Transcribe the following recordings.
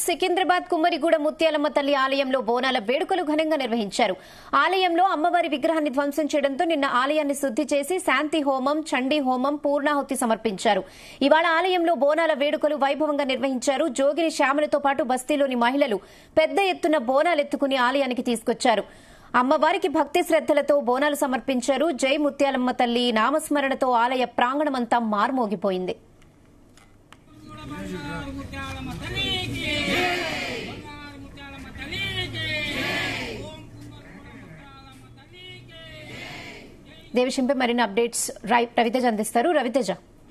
సికింద్రాబాద్ కుమ్మరిగూడ ముత్యాలమ్మ తల్లి ఆలయంలో బోనాల వేడుకలు ఘనంగా నిర్వహించారు ఆలయంలో అమ్మవారి విగ్రహాన్ని ధ్వంసం చేయడంతో నిన్న ఆలయాన్ని శుద్ది చేసి శాంతి హోమం చండీ హోమం పూర్ణాహుతి సమర్పించారు ఇవాళ ఆలయంలో బోనాల వేడుకలు వైభవంగా నిర్వహించారు జోగిని శ్యామలతో పాటు బస్తీలోని మహిళలు పెద్ద ఎత్తున బోనాలెత్తుకుని ఆలయానికి తీసుకొచ్చారు అమ్మవారికి భక్తి శ్రద్దలతో బోనాలు సమర్పించారు జై ముత్యాలమ్మ తల్లి నామస్మరణతో ఆలయ ప్రాంగణమంతా మార్మోగిపోయింది బంగారు ముత్యాలమ్మ తల్లికి బంగారు ముత్యాలమ్మ తల్లికి ఓం కుంభకర్ణ ముత్యాలమ్మ తల్లికి దేవిశంపై మరిన్ని అప్డేట్స్ రై- రవితేజ అందిస్తారు రవితేజ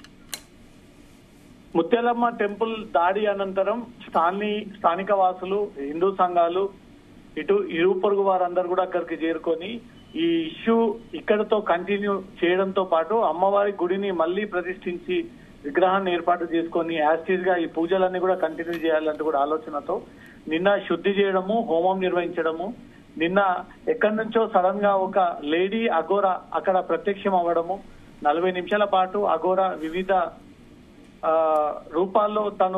ముత్యాలమ్మ టెంపుల్ దాడి అనంతరం స్థాని స్థానిక వాసులు హిందూ సంఘాలు ఇటు ఇరు పొరుగు వారందరూ కూడా అక్కడికి చేరుకొని ఈ ఇష్యూ ఇక్కడతో కంటిన్యూ చేయడంతో పాటు అమ్మవారి గుడిని మళ్ళీ ప్రతిష్ఠించి విగ్రహాన్ని ఏర్పాటు చేసుకొని యాస్టీజ్ గా ఈ పూజలన్నీ కూడా కంటిన్యూ చేయాలంటూ కూడా ఆలోచనతో నిన్న శుద్ధి చేయడము హోమం నిర్వహించడము నిన్న ఎక్కడి నుంచో సడన్ గా ఒక లేడీ అఘోరా అక్కడ ప్రత్యక్షం అవ్వడము నలభై నిమిషాల పాటు అఘోరా వివిధ ఆ, రూపాల్లో తను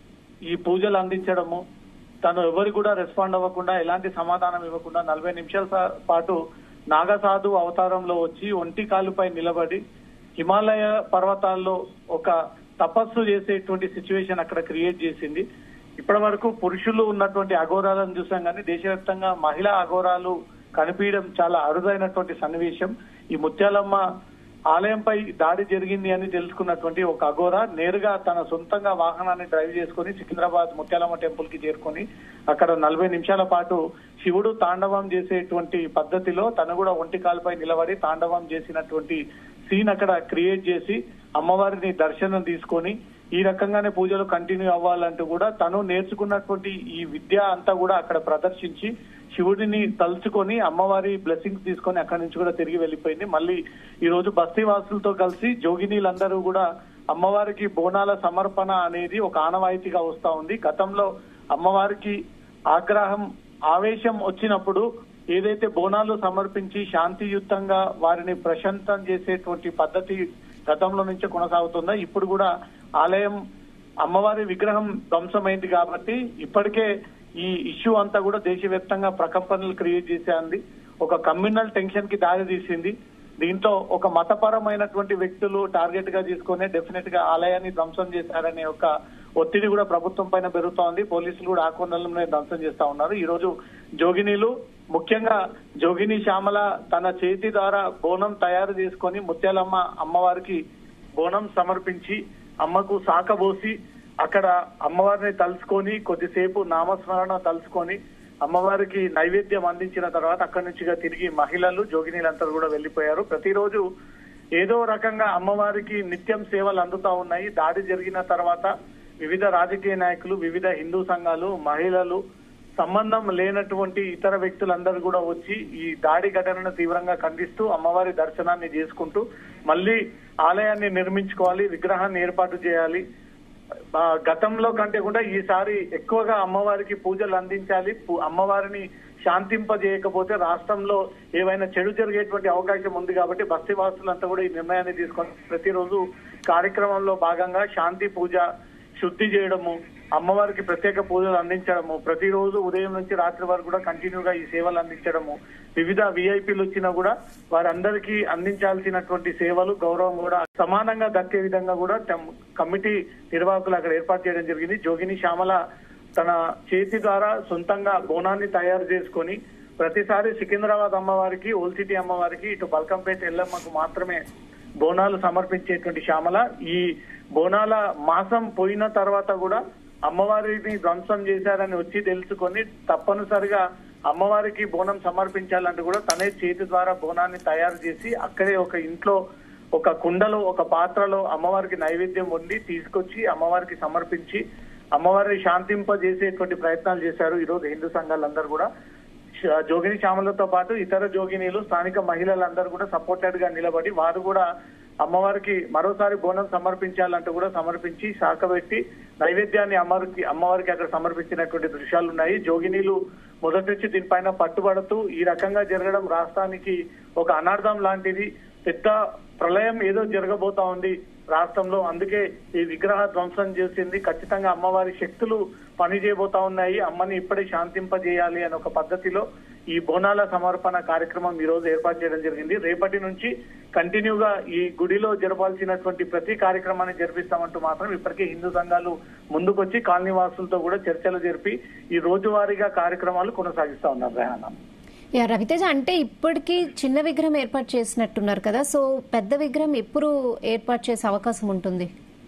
ఈ పూజలు అందించడము తను ఎవరు కూడా రెస్పాండ్ అవ్వకుండా ఎలాంటి సమాధానం ఇవ్వకుండా నలభై నిమిషాల సా- పాటు నాగసాధు అవతారంలో వచ్చి ఒంటి కాలుపై నిలబడి హిమాలయ పర్వతాల్లో ఒక తపస్సు చేసేటువంటి సిచ్యువేషన్ అక్కడ క్రియేట్ చేసింది ఇప్పటి వరకు పురుషులు ఉన్నటువంటి అఘోరాలను చూసాం కానీ దేశవ్యాప్తంగా మహిళా అఘోరాలు కనిపించడం చాలా అరుదైనటువంటి సన్నివేశం ఈ ముత్యాలమ్మ ఆలయంపై దాడి జరిగింది అని తెలుసుకున్నటువంటి ఒక అఘోర నేరుగా తన సొంతంగా వాహనాన్ని డ్రైవ్ చేసుకుని సికింద్రాబాద్ ముత్యాలమ్మ టెంపుల్ కి చేరుకొని అక్కడ నలభై నిమిషాల పాటు శివుడు తాండవం చేసేటువంటి పద్ధతిలో తను కూడా ఒంటి కాలుపై నిలబడి తాండవం చేసినటువంటి సీన్ అక్కడ క్రియేట్ చేసి అమ్మవారిని దర్శనం తీసుకొని ఈ రకంగానే పూజలు కంటిన్యూ అవ్వాలంటూ కూడా తను నేర్చుకున్నటువంటి ఈ విద్య అంతా కూడా అక్కడ ప్రదర్శించి శివుడిని తలుచుకొని అమ్మవారి బ్లెస్సింగ్స్ తీసుకొని అక్కడి నుంచి కూడా తిరిగి వెళ్ళిపోయింది మళ్ళీ ఈ రోజు బస్తీ వాసులతో కలిసి జోగినీలందరూ కూడా అమ్మవారికి బోనాల సమర్పణ అనేది ఒక ఆనవాయితీగా వస్తా ఉంది గతంలో అమ్మవారికి ఆగ్రహం ఆవేశం వచ్చినప్పుడు ఏదైతే బోనాలు సమర్పించి శాంతియుతంగా వారిని ప్రశాంతం చేసేటువంటి పద్ధతి గతంలో నుంచే కొనసాగుతుందా ఇప్పుడు కూడా ఆలయం అమ్మవారి విగ్రహం ధ్వంసమైంది కాబట్టి ఇప్పటికే ఈ ఇష్యూ అంతా కూడా దేశవ్యాప్తంగా ప్రకంపనలు క్రియేట్ చేసేంది ఒక కమ్యూనల్ టెన్షన్ కి దారి తీసింది దీంతో ఒక మతపరమైనటువంటి వ్యక్తులు టార్గెట్ గా తీసుకుని డెఫినెట్ గా ఆలయాన్ని ధ్వంసం చేశారనే ఒక ఒత్తిడి కూడా ప్రభుత్వం పైన పెరుగుతోంది పోలీసులు కూడా ఆ కోణంలోనే ధ్వంసం చేస్తా ఉన్నారు ఈ రోజు జోగినీలు ముఖ్యంగా జోగిని శ్యామల తన చేతి ద్వారా బోనం తయారు చేసుకొని ముత్యాలమ్మ అమ్మవారికి బోనం సమర్పించి అమ్మకు సాకబోసి అక్కడ అమ్మవారిని తలుచుకొని కొద్దిసేపు నామస్మరణ తలుచుకొని అమ్మవారికి నైవేద్యం అందించిన తర్వాత అక్కడి నుంచిగా తిరిగి మహిళలు జోగినీలంతా కూడా వెళ్లిపోయారు ప్రతిరోజు ఏదో రకంగా అమ్మవారికి నిత్యం సేవలు అందుతా ఉన్నాయి దాడి జరిగిన తర్వాత వివిధ రాజకీయ నాయకులు వివిధ హిందూ సంఘాలు మహిళలు సంబంధం లేనటువంటి ఇతర వ్యక్తులందరూ కూడా వచ్చి ఈ దాడి ఘటనను తీవ్రంగా ఖండిస్తూ అమ్మవారి దర్శనాన్ని చేసుకుంటూ మళ్ళీ ఆలయాన్ని నిర్మించుకోవాలి విగ్రహాన్ని ఏర్పాటు చేయాలి ఆ, గతంలో కంటే కూడా ఈసారి ఎక్కువగా అమ్మవారికి పూజలు అందించాలి పు- అమ్మవారిని శాంతింపజేయకపోతే రాష్ట్రంలో ఏవైనా చెడు జరిగేటువంటి అవకాశం ఉంది కాబట్టి బస్తీ వాసులంతా కూడా ఈ నిర్ణయాన్ని తీసుకొని ప్రతిరోజు కార్యక్రమంలో భాగంగా శాంతి పూజ శుద్ధి చేయడము అమ్మవారికి ప్రత్యేక పూజలు అందించడము ప్రతిరోజు ఉదయం నుంచి రాత్రి వరకు కూడా కంటిన్యూగా ఈ సేవలు అందించడము వివిధ విఐపీలు వచ్చినా కూడా వారందరికీ అందించాల్సినటువంటి సేవలు గౌరవం కూడా సమానంగా దక్కే విధంగా కూడా టెం- కమిటీ నిర్వాహకులు అక్కడ ఏర్పాటు చేయడం జరిగింది జోగిని శ్యామల తన చేతి ద్వారా సొంతంగా బోనాన్ని తయారు చేసుకొని ప్రతిసారి సికింద్రాబాద్ అమ్మవారికి ఓల్ సిటీ అమ్మవారికి ఇటు బల్కంపేట ఎల్లమ్మకు మాత్రమే బోనాలు సమర్పించేటువంటి శ్యామల ఈ బోనాల మాసం పోయిన తర్వాత కూడా అమ్మవారిని ధ్వంసం చేశారని వచ్చి తెలుసుకొని తప్పనిసరిగా అమ్మవారికి బోనం సమర్పించాలంటే కూడా తనే చేతి ద్వారా బోనాన్ని తయారు చేసి అక్కడే ఒక ఇంట్లో ఒక కుండలో ఒక పాత్రలో అమ్మవారికి నైవేద్యం వండి తీసుకొచ్చి అమ్మవారికి సమర్పించి అమ్మవారిని శాంతింపజేసేటువంటి ప్రయత్నాలు చేశారు ఈ రోజు హిందూ సంఘాలందరూ కూడా శ- జోగిని శ్యామలతో పాటు ఇతర జోగినీలు స్థానిక మహిళలందరూ కూడా సపోర్టెడ్ గా నిలబడి వారు కూడా అమ్మవారికి మరోసారి బోనం సమర్పించాలంటూ కూడా సమర్పించి శాఖబెట్టి నైవేద్యాన్ని అమ్మవారికి అమ్మవారికి అక్కడ సమర్పించినటువంటి దృశ్యాలు ఉన్నాయి జోగినీలు మొదటి నుంచి దీనిపైన పట్టుబడుతూ ఈ రకంగా జరగడం రాష్ట్రానికి ఒక అనార్థం లాంటిది పెద్ద ప్రళయం ఏదో జరగబోతా ఉంది రాష్ట్రంలో అందుకే ఈ విగ్రహ ధ్వంసం చేసింది ఖచ్చితంగా అమ్మవారి శక్తులు పనిచేయబోతా ఉన్నాయి అమ్మని ఇప్పుడే శాంతింపజేయాలి అనే ఒక పద్ధతిలో ఈ బోనాల సమర్పణ కార్యక్రమం ఈ రోజు ఏర్పాటు చేయడం జరిగింది రేపటి నుంచి కంటిన్యూగా ఈ గుడిలో జరపాల్సినటువంటి ప్రతి కార్యక్రమాన్ని జరిపిస్తామంటూ మాత్రం ఇప్పటికే హిందూ సంఘాలు ముందుకొచ్చి కాలనీ వాసులతో కూడా చర్చలు జరిపి ఈ రోజువారీగా కార్యక్రమాలు కొనసాగిస్తా ఉన్నారు రెహానా యా రవితేజ అంటే ఇప్పటికీ చిన్న విగ్రహం ఏర్పాటు చేసినట్టున్నారు కదా సో పెద్ద విగ్రహం ఎప్పుడు ఏర్పాటు చేసే అవకాశం ఉంటుంది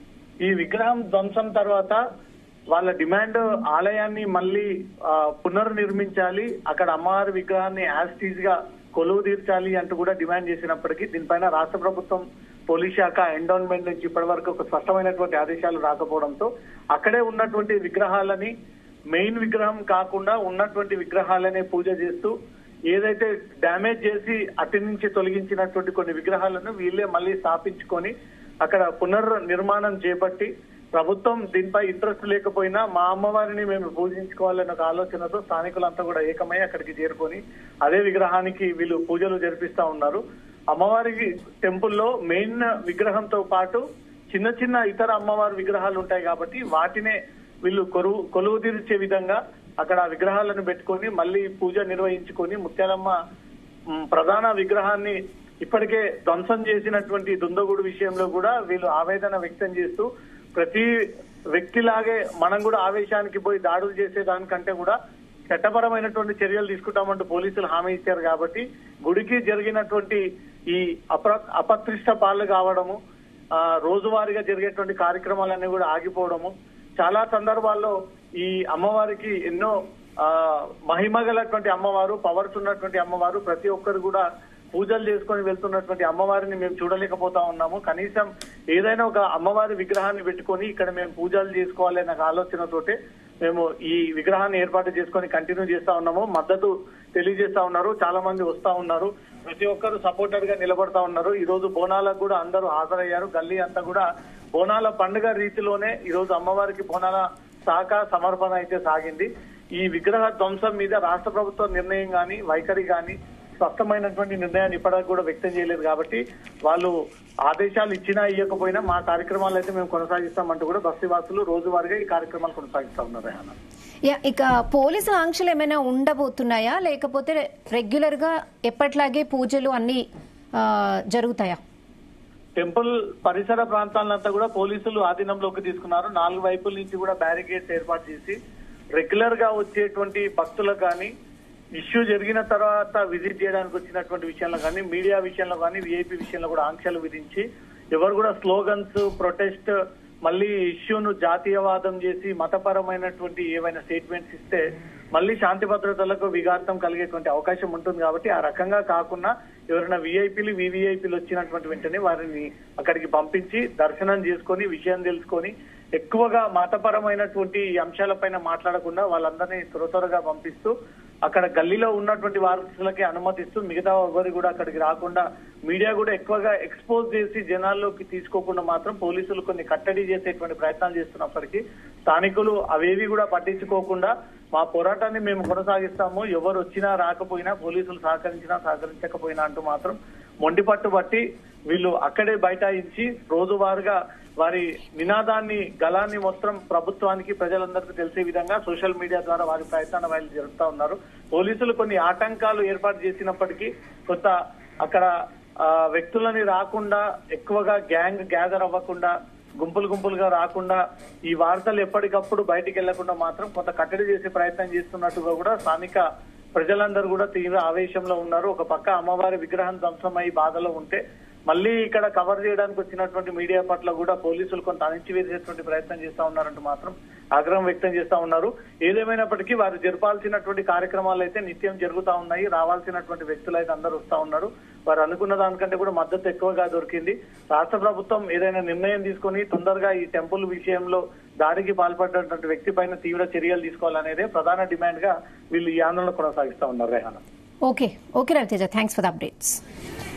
ఈ విగ్రహం ధ్వంసం తర్వాత వాళ్ళ డిమాండ్ ఆలయాన్ని మళ్ళీ ఆ, పునర్నిర్మించాలి అక్కడ అమ్మవారి విగ్రహాన్ని యాస్టీజ్ గా కొలువు తీర్చాలి అంటూ కూడా డిమాండ్ చేసినప్పటికీ దీనిపైన రాష్ట్ర ప్రభుత్వం పోలీస్ శాఖ ఎండోన్మెంట్ నుంచి ఇప్పటి వరకు ఒక స్పష్టమైనటువంటి ఆదేశాలు రాకపోవడంతో అక్కడే ఉన్నటువంటి విగ్రహాలని మెయిన్ విగ్రహం కాకుండా ఉన్నటువంటి విగ్రహాలనే పూజ చేస్తూ ఏదైతే డ్యామేజ్ చేసి అటు నుంచి తొలగించినటువంటి కొన్ని విగ్రహాలను వీళ్ళే మళ్ళీ స్థాపించుకొని అక్కడ పునర్ నిర్మాణం చేపట్టి ప్రభుత్వం దీనిపై ఇంట్రెస్ట్ లేకపోయినా మా అమ్మవారిని మేము పూజించుకోవాలనే ఒక ఆలోచనతో స్థానికులంతా కూడా ఏకమై అక్కడికి చేరుకొని అదే విగ్రహానికి వీళ్ళు పూజలు జరిపిస్తా ఉన్నారు అమ్మవారి టెంపుల్లో మెయిన్ విగ్రహంతో పాటు చిన్న చిన్న ఇతర అమ్మవారి విగ్రహాలు ఉంటాయి కాబట్టి వాటినే వీళ్ళు కొలువు కొలువు తీర్చే విధంగా అక్కడ ఆ విగ్రహాలను పెట్టుకొని మళ్ళీ పూజ నిర్వహించుకొని ముత్యాలమ్మ మ్, ప్రధాన విగ్రహాన్ని ఇప్పటికే ధ్వంసం చేసినటువంటి దుందగుడు విషయంలో కూడా వీళ్ళు ఆవేదన వ్యక్తం చేస్తూ ప్రతి వ్యక్తిలాగే మనం కూడా ఆవేశానికి పోయి దాడులు చేసే దానికంటే కూడా చట్టపరమైనటువంటి చర్యలు తీసుకుంటామంటూ పోలీసులు హామీ ఇచ్చారు కాబట్టి గుడికి జరిగినటువంటి ఈ అప్ర అపత్రిష్ట పాలు కావడము ఆ, రోజువారీగా జరిగేటువంటి కార్యక్రమాలన్నీ కూడా ఆగిపోవడము చాలా సందర్భాల్లో ఈ అమ్మవారికి ఎన్నో ఆ, మహిమ గలటువంటి అమ్మవారు పవర్స్ ఉన్నటువంటి అమ్మవారు ప్రతి ఒక్కరు కూడా పూజలు చేసుకొని వెళ్తున్నటువంటి అమ్మవారిని మేము చూడలేకపోతా ఉన్నాము కనీసం ఏదైనా ఒక అమ్మవారి విగ్రహాన్ని పెట్టుకొని ఇక్కడ మేము పూజలు చేసుకోవాలి అనే ఒక ఆలోచనతోటే మేము ఈ విగ్రహాన్ని ఏర్పాటు చేసుకొని కంటిన్యూ చేస్తా ఉన్నాము మద్దతు తెలియజేస్తా ఉన్నారు చాలా మంది వస్తా ఉన్నారు ప్రతి ఒక్కరు సపోర్టర్ గా నిలబడతా ఉన్నారు ఈ రోజు బోనాలకు కూడా అందరూ హాజరయ్యారు గల్లీ అంతా కూడా బోనాల పండుగ రీతిలోనే ఈ రోజు అమ్మవారికి బోనాల శాఖ సమర్పణ అయితే సాగింది ఈ విగ్రహ ధ్వంసం మీద రాష్ట్ర ప్రభుత్వ నిర్ణయం గాని వైఖరి గాని స్పష్టమైనటువంటి నిర్ణయాన్ని ఇప్పటికి కూడా వ్యక్తం చేయలేదు కాబట్టి వాళ్ళు ఆదేశాలు ఇచ్చినా ఇవ్వకపోయినా మా కార్యక్రమాలు అయితే మేము కొనసాగిస్తామంటూ కూడా బస్తీవాసులు రోజువారీగా ఈ కార్యక్రమాలు కొనసాగిస్తా ఉన్నారు రేహానా యా ఇక పోలీసు ఆంక్షలు ఏమైనా ఉండబోతున్నాయా లేకపోతే రెగ్యులర్ గా ఎప్పట్లాగే పూజలు అన్ని ఆ, జరుగుతాయా టెంపుల్ పరిసర ప్రాంతాలంతా కూడా పోలీసులు ఆధీనంలోకి తీసుకున్నారు నాలుగు వైపుల నుంచి కూడా బ్యారికేడ్స్ ఏర్పాటు చేసి రెగ్యులర్ గా వచ్చేటువంటి భక్తులకు కానీ ఇష్యూ జరిగిన తర్వాత విజిట్ చేయడానికి వచ్చినటువంటి విషయంలో కానీ మీడియా విషయంలో కానీ విఐపి విషయంలో కూడా ఆంక్షలు విధించి ఎవరు కూడా స్లోగన్స్ ప్రొటెస్ట్ మళ్ళీ ఇష్యూను జాతీయవాదం చేసి మతపరమైనటువంటి ఏవైనా స్టేట్మెంట్స్ ఇస్తే మళ్ళీ శాంతి భద్రతలకు విఘాతం కలిగేటువంటి అవకాశం ఉంటుంది కాబట్టి ఆ రకంగా కాకుండా ఎవరైనా విఐపీలు వివిఐపీలు వచ్చినటువంటి వెంటనే వారిని అక్కడికి పంపించి దర్శనం చేసుకొని విషయం తెలుసుకొని ఎక్కువగా మతపరమైనటువంటి ఈ అంశాలపైన మాట్లాడకుండా వాళ్ళందరినీ త్వర త్వరగా పంపిస్తూ అక్కడ గల్లీలో ఉన్నటువంటి వారసులకి అనుమతిస్తూ మిగతా ఎవరు కూడా అక్కడికి రాకుండా మీడియా కూడా ఎక్కువగా ఎక్స్పోజ్ చేసి జనాల్లోకి తీసుకోకుండా మాత్రం పోలీసులు కొన్ని కట్టడి చేసేటువంటి ప్రయత్నాలు చేస్తున్నప్పటికీ స్థానికులు అవేవి కూడా పట్టించుకోకుండా మా పోరాటాన్ని మేము కొనసాగిస్తాము ఎవరు వచ్చినా రాకపోయినా పోలీసులు సహకరించినా సహకరించకపోయినా అంటూ మాత్రం మొండి పట్టు బట్టి వీళ్ళు అక్కడే బైఠాయించి రోజువారుగా వారి నినాదాన్ని గలాన్ని మొత్తం ప్రభుత్వానికి ప్రజలందరికీ తెలిసే విధంగా సోషల్ మీడియా ద్వారా వారి ప్రయత్నాన్ని వాళ్ళు జరుపుతా ఉన్నారు పోలీసులు కొన్ని ఆటంకాలు ఏర్పాటు చేసినప్పటికీ కొంత అక్కడ ఆ, వ్యక్తులని రాకుండా ఎక్కువగా గ్యాంగ్ గ్యాదర్ అవ్వకుండా గుంపులు గుంపులుగా రాకుండా ఈ వార్తలు ఎప్పటికప్పుడు బయటికి వెళ్లకుండా మాత్రం కొంత కట్టడి చేసే ప్రయత్నం చేస్తున్నట్టుగా కూడా స్థానిక ప్రజలందరూ కూడా తీవ్ర ఆవేశంలో ఉన్నారు ఒక పక్క అమ్మవారి విగ్రహం ధ్వంసమై బాధలో ఉంటే మళ్ళీ ఇక్కడ కవర్ చేయడానికి వచ్చినటువంటి మీడియా పట్ల కూడా పోలీసులు కొంత అణిచివేసేటువంటి ప్రయత్నం చేస్తా ఉన్నారంటూ మాత్రం ఆగ్రహం వ్యక్తం చేస్తా ఉన్నారు ఏదేమైనప్పటికీ వారు జరపాల్సినటువంటి కార్యక్రమాలు అయితే నిత్యం జరుగుతా ఉన్నాయి రావాల్సినటువంటి వ్యక్తులు అయితే అందరూ వస్తా ఉన్నారు వారు అనుకున్న దానికంటే కూడా మద్దతు ఎక్కువగా దొరికింది రాష్ట్ర ప్రభుత్వం ఏదైనా నిర్ణయం తీసుకొని తొందరగా ఈ టెంపుల్ విషయంలో దాడికి పాల్పడినటువంటి వ్యక్తి పైన తీవ్ర చర్యలు తీసుకోవాలనేదే ప్రధాన డిమాండ్ గా వీళ్ళు ఈ ఆందోళన కొనసాగిస్తా ఉన్నారు Rehana okay okay Raviteja thanks for the updates